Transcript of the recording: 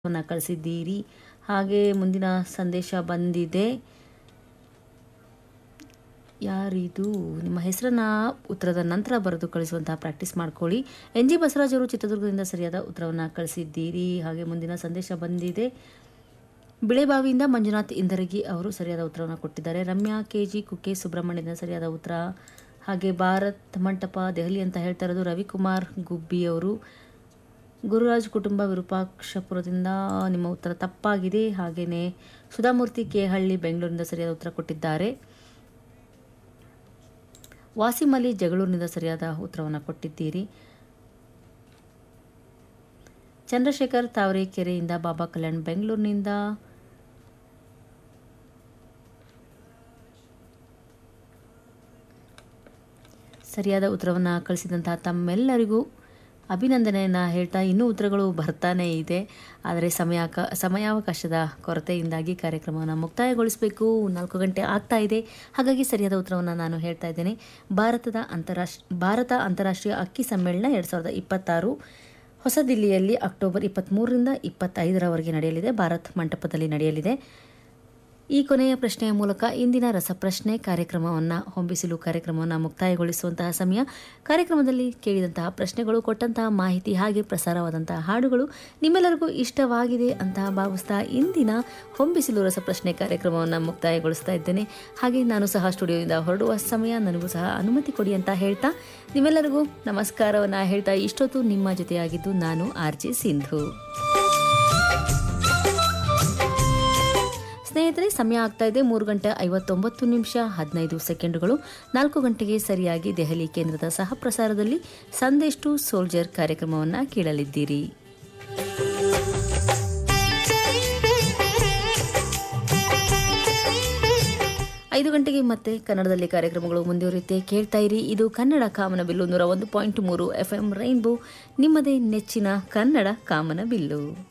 ವನ್ನು ಕಳಿಸಿದ್ದೀರಿ ಹಾಗೆ ಮುಂದಿನ ಸಂದೇಶ ಬಂದಿದೆ ಯಾರಿದು ನಿಮ್ಮ ಹೆಸರನ್ನ ಉತ್ತರದ ನಂತರ ಬರೆದು ಕಳಿಸುವಂತಹ ಪ್ರಾಕ್ಟೀಸ್ ಮಾಡ್ಕೊಳ್ಳಿ ಎನ್ ಜಿ ಬಸವರಾಜ್ ಅವರು ಚಿತ್ರದುರ್ಗದಿಂದ ಸರಿಯಾದ ಉತ್ತರವನ್ನು ಕಳಿಸಿದ್ದೀರಿ ಹಾಗೆ ಮುಂದಿನ ಸಂದೇಶ ಬಂದಿದೆ ಬಿಳೆಬಾವಿಯಿಂದ ಮಂಜುನಾಥ್ ಇಂದರಗಿ ಅವರು ಸರಿಯಾದ ಉತ್ತರವನ್ನು ಕೊಟ್ಟಿದ್ದಾರೆ ರಮ್ಯಾ ಕೆ ಜಿ ಕುಕ್ಕೆ ಸುಬ್ರಹ್ಮಣ್ಯದಿಂದ ಸರಿಯಾದ ಉತ್ತರ ಹಾಗೆ ಭಾರತ್ ಮಂಟಪ ದೆಹಲಿ ಅಂತ ಹೇಳ್ತಾ ಇರೋದು ರವಿಕುಮಾರ್ ಗುಬ್ಬಿ ಅವರು ಗುರುರಾಜ್ ಕುಟುಂಬ ವಿರೂಪಾಕ್ಷಪುರದಿಂದ ನಿಮ್ಮ ಉತ್ತರ ತಪ್ಪಾಗಿದೆ ಹಾಗೆಯೇ ಸುಧಾಮೂರ್ತಿ ಕೇಹಳ್ಳಿ ಬೆಂಗಳೂರಿನಿಂದ ಸರಿಯಾದ ಉತ್ತರ ಕೊಟ್ಟಿದ್ದಾರೆ ವಾಸಿಂ ಅಲಿ ಜಗಳೂರಿನಿಂದ ಸರಿಯಾದ ಉತ್ತರವನ್ನು ಕೊಟ್ಟಿದ್ದೀರಿ ಚಂದ್ರಶೇಖರ್ ತಾವರೆಕೆರೆಯಿಂದ ಬಾಬಾ ಕಲ್ಯಾಣ್ ಬೆಂಗಳೂರಿನಿಂದ ಸರಿಯಾದ ಉತ್ತರವನ್ನು ಕಳಿಸಿದಂತಹ ತಮ್ಮೆಲ್ಲರಿಗೂ ಅಭಿನಂದನೆಯನ್ನು ಹೇಳ್ತಾ ಇನ್ನೂ ಉತ್ತರಗಳು ಬರ್ತಾನೇ ಇದೆ ಆದರೆ ಸಮಯ ಸಮಯಾವಕಾಶದ ಕೊರತೆಯಿಂದಾಗಿ ಕಾರ್ಯಕ್ರಮವನ್ನು ಮುಕ್ತಾಯಗೊಳಿಸಬೇಕು ನಾಲ್ಕು ಗಂಟೆ ಆಗ್ತಾ ಇದೆ ಹಾಗಾಗಿ ಸರಿಯಾದ ಉತ್ತರವನ್ನು ನಾನು ಹೇಳ್ತಾ ಇದ್ದೇನೆ ಭಾರತದ ಅಂತಾರಾಷ್ಟ್ರ ಭಾರತ ಅಂತಾರಾಷ್ಟ್ರೀಯ ಅಕ್ಕಿ ಸಮ್ಮೇಳನ ಎರಡು ಸಾವಿರದ ಇಪ್ಪತ್ತಾರು ಹೊಸದಿಲ್ಲಿಯಲ್ಲಿ ಅಕ್ಟೋಬರ್ ಇಪ್ಪತ್ತ್ಮೂರರಿಂದ ಇಪ್ಪತ್ತೈದರವರೆಗೆ ನಡೆಯಲಿದೆ ಭಾರತ್ ಮಂಟಪದಲ್ಲಿ ನಡೆಯಲಿದೆ ಈ ಕೊನೆಯ ಪ್ರಶ್ನೆಯ ಮೂಲಕ ಇಂದಿನ ರಸಪ್ರಶ್ನೆ ಕಾರ್ಯಕ್ರಮವನ್ನು ಹೊಂಬಿಸಿಲು ಕಾರ್ಯಕ್ರಮವನ್ನು ಮುಕ್ತಾಯಗೊಳಿಸುವಂತಹ ಸಮಯ ಕಾರ್ಯಕ್ರಮದಲ್ಲಿ ಕೇಳಿದಂತಹ ಪ್ರಶ್ನೆಗಳು ಕೊಟ್ಟಂತಹ ಮಾಹಿತಿ ಹಾಗೆ ಪ್ರಸಾರವಾದಂತಹ ಹಾಡುಗಳು ನಿಮ್ಮೆಲ್ಲರಿಗೂ ಇಷ್ಟವಾಗಿದೆ ಅಂತ ಭಾವಿಸ್ತಾ ಇಂದಿನ ಹೊಂಬಿಸಿಲು ರಸಪ್ರಶ್ನೆ ಕಾರ್ಯಕ್ರಮವನ್ನು ಮುಕ್ತಾಯಗೊಳಿಸ್ತಾ ಇದ್ದೇನೆ ಹಾಗೆ ನಾನು ಸಹ ಸ್ಟುಡಿಯೋದಿಂದ ಹೊರಡುವ ಸಮಯ ನನಗೂ ಸಹ ಅನುಮತಿ ಕೊಡಿ ಅಂತ ಹೇಳ್ತಾ ನಿಮ್ಮೆಲ್ಲರಿಗೂ ನಮಸ್ಕಾರವನ್ನು ಹೇಳ್ತಾ ಇಷ್ಟೊತ್ತು ನಿಮ್ಮ ಜೊತೆಯಾಗಿದ್ದು ನಾನು ಆರ್ ಜೆ ಸಿಂಧು ಸ್ನೇಹಿತರೆ ಸಮಯ ಆಗ್ತಾ ಇದೆ ಮೂರು ಗಂಟೆ ಐವತ್ತೊಂಬತ್ತು ನಿಮಿಷ ಹದಿನೈದು ಸೆಕೆಂಡುಗಳು ನಾಲ್ಕು ಗಂಟೆಗೆ ಸರಿಯಾಗಿ ದೆಹಲಿ ಕೇಂದ್ರದ ಸಹ ಪ್ರಸಾರದಲ್ಲಿ ಸಂದೇಶ್ ಟು ಸೋಲ್ಜರ್ ಕಾರ್ಯಕ್ರಮವನ್ನು ಕೇಳಲಿದ್ದೀರಿ ಐದು ಗಂಟೆಗೆ ಮತ್ತೆ ಕನ್ನಡದಲ್ಲಿ ಕಾರ್ಯಕ್ರಮಗಳು ಮುಂದುವರಿಯುತ್ತೆ ಕೇಳ್ತಾ ಇರಿ ಇದು ಕನ್ನಡ ಕಾಮನ ಬಿಲ್ಲು ನೂರ ಒಂದು ಪಾಯಿಂಟ್ ಮೂರು ಎಫ್ ಎಂ ರೈನ್ಬೋ ನಿಮ್ಮದೇ ನೆಚ್ಚಿನ ಕನ್ನಡ ಕಾಮನ ಬಿಲ್ಲು